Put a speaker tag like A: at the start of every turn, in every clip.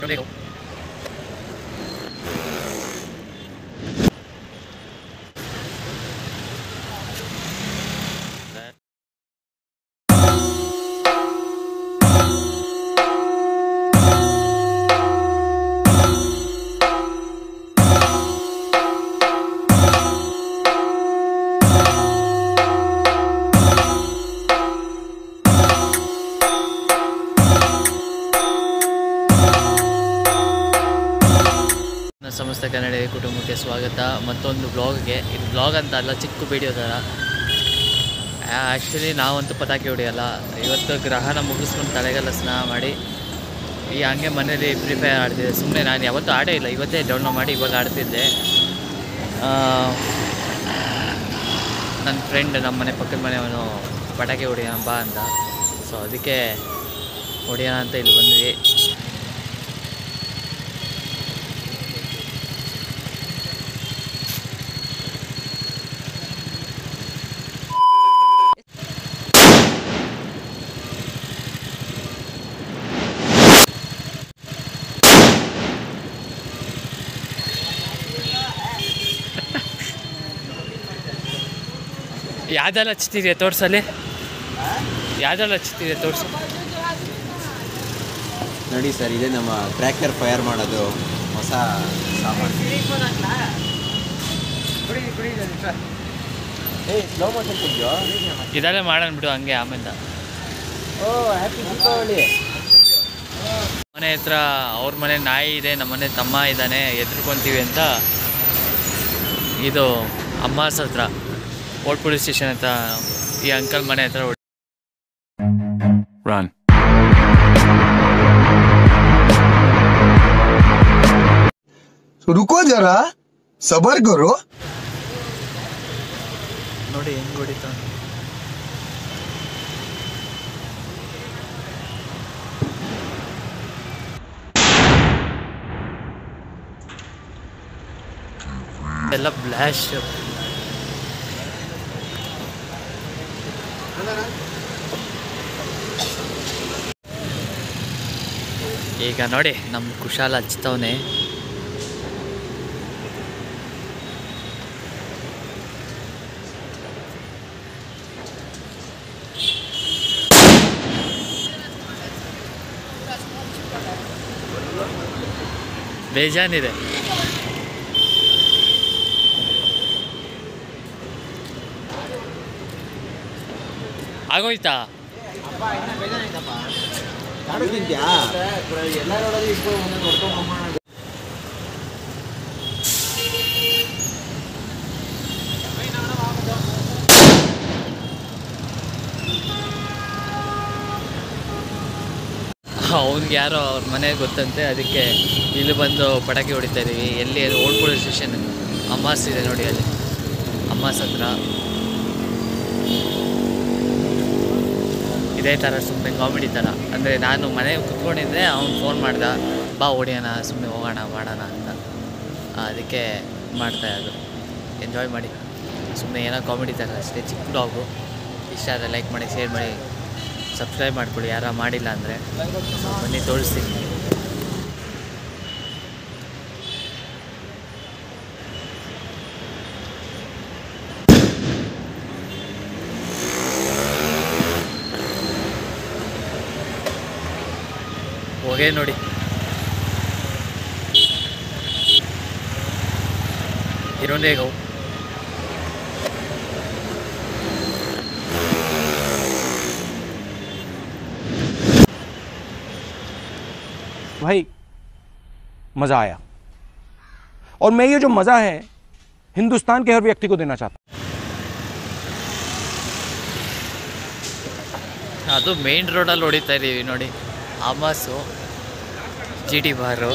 A: ನನ್ನ ಸಮಸ್ತ ಕನ್ನಡ ಕುಟುಂಬಕ್ಕೆ ಸ್ವಾಗತ ಮತ್ತೊಂದು ಬ್ಲಾಗ್ಗೆ ಇದು ಬ್ಲಾಗ್ ಅಂತ ಅಲ್ಲ ಚಿಕ್ಕ ವಿಡಿಯೋ ಥರ ಆ್ಯಕ್ಚುಲಿ ನಾವಂತೂ ಪಟಾಕಿ ಹೊಡೆಯಲ್ಲ ಇವತ್ತು ಗ್ರಹಣ ಮುಗಿಸ್ಕೊಂಡು ತಲೆಗೆಲ್ಲ ಸ್ನಾನ ಮಾಡಿ ಈ ಹಂಗೆ ಮನೇಲಿ ಫ್ರೀ ಫೈರ್ ಆಡ್ತಿದ್ದೆ ಸುಮ್ಮನೆ ನಾನು ಯಾವತ್ತೂ ಆಡೇ ಇಲ್ಲ ಇವತ್ತೇ ಡೌನ್ಲೋಡ್ ಮಾಡಿ ಇವಾಗ ಆಡ್ತಿದ್ದೆ ಆ, ನನ್ನ ಫ್ರೆಂಡ್ ನಮ್ಮ ಮನೆ ಪಕ್ಕದ ಮನೆಯವನು ಪಟಾಕಿ ಹೊಡಿಯೋಣ ಬಾ ಅಂತ ಸೊ ಅದಕ್ಕೆ ಹೊಡಿಯೋಣ ಅಂತ ಇಲ್ಲಿ ಬಂದ್ವಿ ಯಾವ್ದೆಲ್ಲ ಹಚ್ತಿದ್ಯಾ ತೋರ್ಸಲ್ಲಿ ಯಾವ್ದೆಲ್ಲ ಹಚ್ತಿದ್ಯಾ ತೋರ್ಸು
B: ನೋಡಿ ಸರ್ ಇದೇ ನಮ್ಮ ಟ್ರ್ಯಾಕ್ಟರ್ ಫೈರ್ ಮಾಡೋದು ಹೊಸ ಸಾಮಾನು ಏ ಸ್ಲೋ ಮೋಷನ್ ತೆಗ್ಯೋ
A: ಇದೆಲ್ಲ ಮಾಡೋಣ ಬಿಡು ಹಂಗೆ ಆಮೇಲೆ
B: ಓ ಹ್ಯಾಪಿ ದೀಪಾವಳಿ
A: ಮನೆ ಹತ್ರ ಅವ್ರ ಮನೆ ನಾಯಿ ಇದೆ ನಮ್ಮ ಮನೆ ತಮ್ಮ ಇದ್ದಾನೆ ಎದ್ರುಕೊಂತೀವಿ ಅಂತ ಇದು ಅಮ್ಮಾಸ್ ಹತ್ರ ಓಲ್ಡ್ ಪೊಲೀಸ್ ಸ್ಟೇಷನ್ ಹತ್ರ ಈ ಅಂಕಲ್ ಮನೆ ಹತ್ರ ಹೊಡ್-
C: Run.
D: रुको जरा सबर करो
A: ನೋಡಿ ಹೆಂಗ್ ಹೊಡಿತಾನೆ ಎಲ್ಲ ಬ್ಲಾಶ್ ಈಗ ನೋಡಿ ನಮ್ಮ ಕುಶಾಲ ಹಚ್ತವನೆ ಬೇಜಾನಿದೆ ಆಗೋಯ್ತಾ
B: ತಿಂತ್ಯಾ ಎಲ್ಲರೂ ಇಟ್ಕೊಂಡು ಒಂದೊಂದು ಹೊಡ್ಕೊಂಡು
A: ಅವ್ನಿಗೆ ಯಾರೋ ಅವ್ರ ಮನೆ ಗೊತ್ತಂತೆ ಅದಕ್ಕೆ ಇಲ್ಲಿ ಬಂದು ಪಟಾಕಿ ಹೊಡಿತಾ ಇದೀವಿ ಎಲ್ಲಿ ಅದು ಓಲ್ಡ್ ಪೊಲೀಸ್ ಸ್ಟೇಷನ್ ಅಮ್ಮಾಸ್ ಇದೆ ನೋಡಿ ಅಲ್ಲಿ ಅಮ್ಮಾಸ್ ಹತ್ರ ಇದೇ ಥರ ಸುಮ್ಮನೆ ಕಾಮಿಡಿ ಥರ ಅಂದರೆ ನಾನು ಮನೆ ಕುತ್ಕೊಂಡಿದ್ದೆ ಅವ್ನು ಫೋನ್ ಮಾಡ್ದ ಬಾ ಹೊಡಿಯೋಣ ಸುಮ್ಮನೆ ಹೋಗೋಣ ಮಾಡೋಣ ಅಂತ ಆ, ಅದಕ್ಕೆ ಮಾಡ್ತಾ ಇರೋದು ಎಂಜಾಯ್ ಮಾಡಿ ಸುಮ್ಮನೆ ಏನೋ ಕಾಮಿಡಿ ಥರ ಅಷ್ಟೇ ಚಿಕ್ಕ ಬ್ಲಾಗು ಇಷ್ಟ ಆದರೆ ಲೈಕ್ ಮಾಡಿ ಶೇರ್ ಮಾಡಿ ಸಬ್ಸ್ಕ್ರೈಬ್ ಮಾಡ್ಕೊಳ್ಳಿ ಯಾರ ಮಾಡಿಲ್ಲ ಅಂದರೆ ಬನ್ನಿ ತೋರಿಸ್ತೀನಿ ಹೊಗೆ ನೋಡಿ ಇರೋಂದೇಗವು
E: भाई मज़ा आया और मैं ये जो मज़ा है हिंदुस्तान के हर व्यक्ति को देना चाहता हूँ
A: ಅದು ಮೇನ್ ರೋಡಲ್ಲಿ ಹೊಡಿತಾ ಇದ್ದೀವಿ ನೋಡಿ ಆಮಾಸು ಜಿ ಟಿ ಬಾರು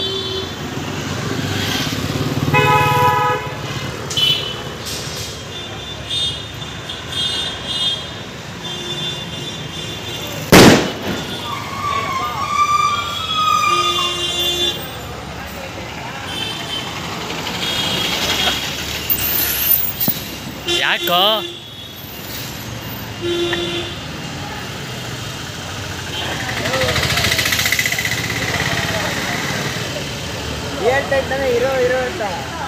A: ಯಾಕೋ
B: ಇರೋ ಇರೋ ಅಂತ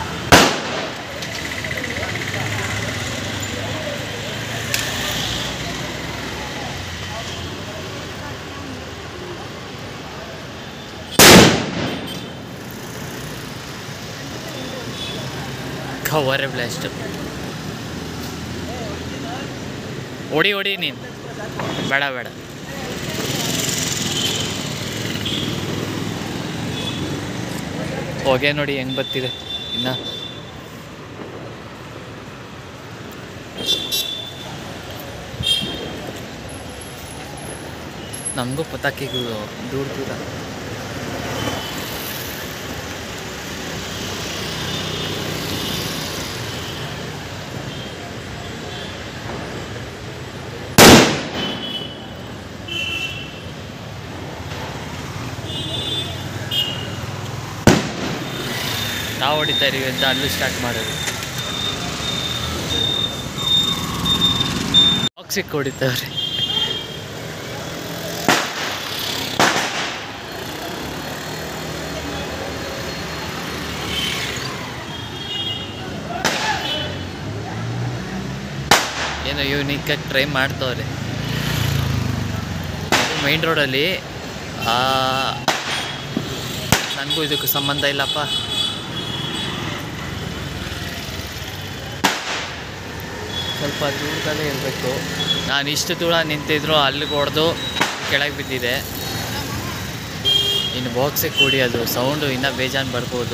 A: ಕವರೇ ಬ್ಲಾಸ್ಟ್ ಹೊಡಿ ಹೊಡಿ ನೀನು ಬೇಡ ಬೇಡ ಹೊಗೆ ನೋಡಿ ಹೆಂಗ್ ಬರ್ತಿದೆ ಇನ್ನ ನಮಗೂ ಪಟಾಕಿಗಳು ದೂರ ದೂರ ನಾವು ಹೊಡಿತಾ ಇದೀವಿ ಅಂತ ಅಲ್ಲೂ ಸ್ಟಾರ್ಟ್ ಮಾಡೋದು ಬಾಕ್ಸಿಗೆ ಹೊಡಿತಾವ್ರೆ ಏನೋ ಯೂನಿಕಾಗಿ ಟ್ರೈ ಮಾಡ್ತವ್ರೆ ಮೈನ್ ರೋಡಲ್ಲಿ ನನಗೂ ಇದಕ್ಕೆ ಸಂಬಂಧ ಇಲ್ಲಪ್ಪ ಸ್ವಲ್ಪ ದೂರದಲ್ಲೇ ಇರಬೇಕು ನಾನು ಇಷ್ಟು ದೂರ ನಿಂತಿದ್ರು ಅಲ್ಲಿಗೆ ಹೊಡೆದು ಕೆಳಗೆ ಬಿದ್ದಿದೆ ಇನ್ನು ಬಾಕ್ಸಿಗೆ ಕೂಡಿ ಅದು ಸೌಂಡು ಇನ್ನೂ ಬೇಜಾನ್ ಬರ್ಬೋದು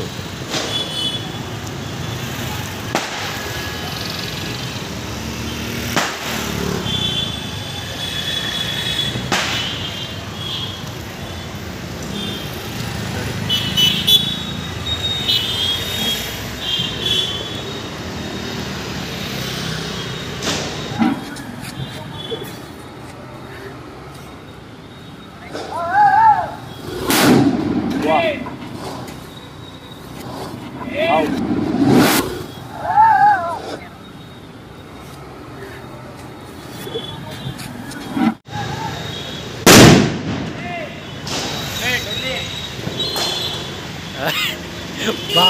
A: ಬಾ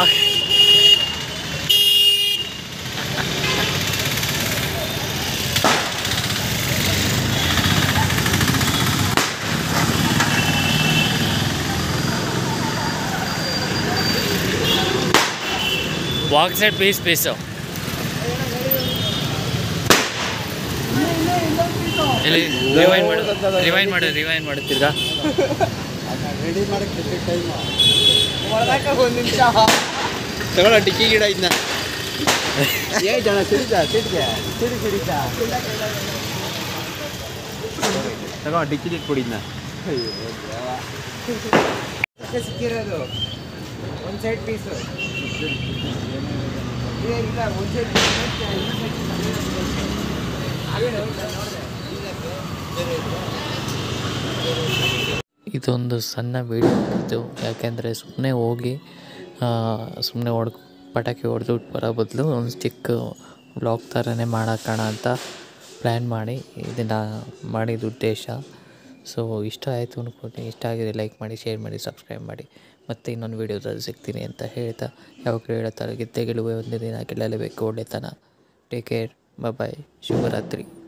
A: ಬಾಕ್ಸ್ ಸೈಡ್ ಪೀಸ್ ಪೀಸು ಇಲ್ಲಿ ರಿವೈಂಡ್ ಮಾಡು ರಿವೈಂಡ್ ಮಾಡು ರಿವೈಂಡ್ ಮಾಡು ತಿರ್ಗಾ
B: ರೆಡಿ ಮಾಡಕ್ಕೆ ಟೈಮ್ ಒಂದು ನಿಮಿಷ ತಗೊಳ್ಳೋ ಟಿಕ್ಕಿ ಗಿಡ ಇದನ್ನ ಏ ಜನ ಸಿಡಿತ ಸಿಡಿದೆ ಸಿಡಿ ಸಿಡಿತ ತಗೋ ಡಿಕ್ಕಿ ಕೊಡಿದ್ನ ಸಿಕ್ಕಿರೋದು ಒಂದು ಸೈಡ್ ಪೀಸು ಇಲ್ಲ ಒಂದು ಸೈಡ್
A: ಇದೊಂದು ಸಣ್ಣ ವೀಡಿಯೋ ಇದು ಯಾಕೆಂದರೆ ಸುಮ್ಮನೆ ಹೋಗಿ ಸುಮ್ಮನೆ ಹೊಡ್ ಪಟಾಕಿ ಹೊಡೆದು ಬರೋ ಬದಲು ಒಂದು ಚಿಕ್ಕ ವ್ಲಾಗ್ ಥರನೇ ಮಾಡೋಕ್ಕಣ ಅಂತ ಪ್ಲ್ಯಾನ್ ಮಾಡಿ ಇದನ್ನು ಮಾಡಿದ ಉದ್ದೇಶ ಸೊ ಇಷ್ಟ ಆಯಿತು ಅನ್ಕೊತೀನಿ ಇಷ್ಟ ಆಗಿದೆ ಲೈಕ್ ಮಾಡಿ ಶೇರ್ ಮಾಡಿ ಸಬ್ಸ್ಕ್ರೈಬ್ ಮಾಡಿ ಮತ್ತೆ ಇನ್ನೊಂದು ವೀಡಿಯೋದಲ್ಲಿ ಸಿಗ್ತೀನಿ ಅಂತ ಹೇಳ್ತಾ ಯಾವಾಗ ಹೇಳ್ತಾರೆ ಗೆದ್ದೆ ಗೆಲುವೆ ಒಂದೇ ದಿನ ಗೆಲ್ಲಲೇಬೇಕು ಒಳ್ಳೆತನ ಟೇಕ್ ಕೇರ್ ಬಾಯ್ ಶುಭರಾತ್ರಿ